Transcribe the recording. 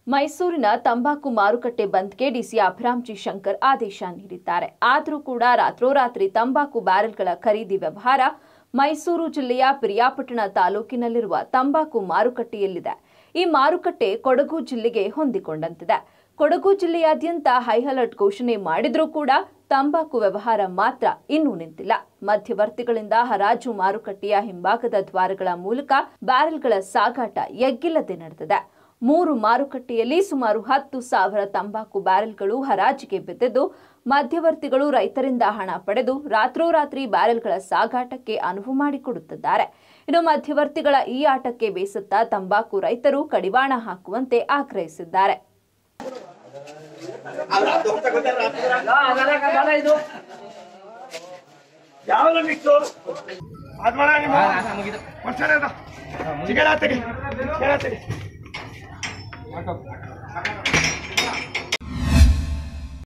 ಮೈಸೂರಿನ ತಂಬಾಕು ಮಾರುಕಟ್ಟೆ ಬಂದ್ಗೆ ಡಿಸಿ ಅಭಿರಾಮ್ಜಿ ಶಂಕರ್ ಆದೇಶ ನೀಡಿದ್ದಾರೆ ಆದರೂ ಕೂಡ ರಾತ್ರೋರಾತ್ರಿ ತಂಬಾಕು ಬ್ಯಾರೆಲ್ಗಳ ಖರೀದಿ ವ್ಯವಹಾರ ಮೈಸೂರು ಜಿಲ್ಲೆಯ ಪಿರಿಯಾಪಟ್ಟಣ ತಾಲೂಕಿನಲ್ಲಿರುವ ತಂಬಾಕು ಮಾರುಕಟ್ಟೆಯಲ್ಲಿದೆ ಈ ಮಾರುಕಟ್ಟೆ ಕೊಡಗು ಜಿಲ್ಲೆಗೆ ಹೊಂದಿಕೊಂಡಂತಿದೆ ಕೊಡಗು ಜಿಲ್ಲೆಯಾದ್ಯಂತ ಹೈ ಅಲರ್ಟ್ ಘೋಷಣೆ ಮಾಡಿದ್ರೂ ಕೂಡ ತಂಬಾಕು ವ್ಯವಹಾರ ಮಾತ್ರ ಇನ್ನೂ ನಿಂತಿಲ್ಲ ಮಧ್ಯವರ್ತಿಗಳಿಂದ ಹರಾಜು ಮಾರುಕಟ್ಟೆಯ ಹಿಂಭಾಗದ ದ್ವಾರಗಳ ಮೂಲಕ ಬ್ಯಾರೆಲ್ಗಳ ಸಾಗಾಟ ಎಗ್ಗಿಲ್ಲದೆ ನಡೆದಿದೆ ಮೂರು ಮಾರುಕಟ್ಟೆಯಲ್ಲಿ ಸುಮಾರು ಹತ್ತು ಸಾವಿರ ತಂಬಾಕು ಬ್ಯಾರೆಲ್ಗಳು ಹರಾಜಿಗೆ ಬಿದ್ದಿದ್ದು ಮಧ್ಯವರ್ತಿಗಳು ರೈತರಿಂದ ಹಣ ಪಡೆದು ರಾತ್ರೋರಾತ್ರಿ ಬ್ಯಾರೆಲ್ಗಳ ಸಾಗಾಟಕ್ಕೆ ಅನುವು ಮಾಡಿಕೊಡುತ್ತಿದ್ದಾರೆ ಇನ್ನು ಮಧ್ಯವರ್ತಿಗಳ ಈ ಆಟಕ್ಕೆ ಬೇಸತ್ತ ತಂಬಾಕು ರೈತರು ಕಡಿವಾಣ ಹಾಕುವಂತೆ ಆಗ್ರಹಿಸಿದ್ದಾರೆ ಯಾವೆಲ್ಲ ಮಿಕ್ಸು ಅದ್ ಮಾಡ ನಿಮ್ಮ ವರ್ಷನೇ ಅದ ಸಿಗಲ್ಲ ತೆಗಿ ಸಿಗಲ್ಲ ತೆಗಿ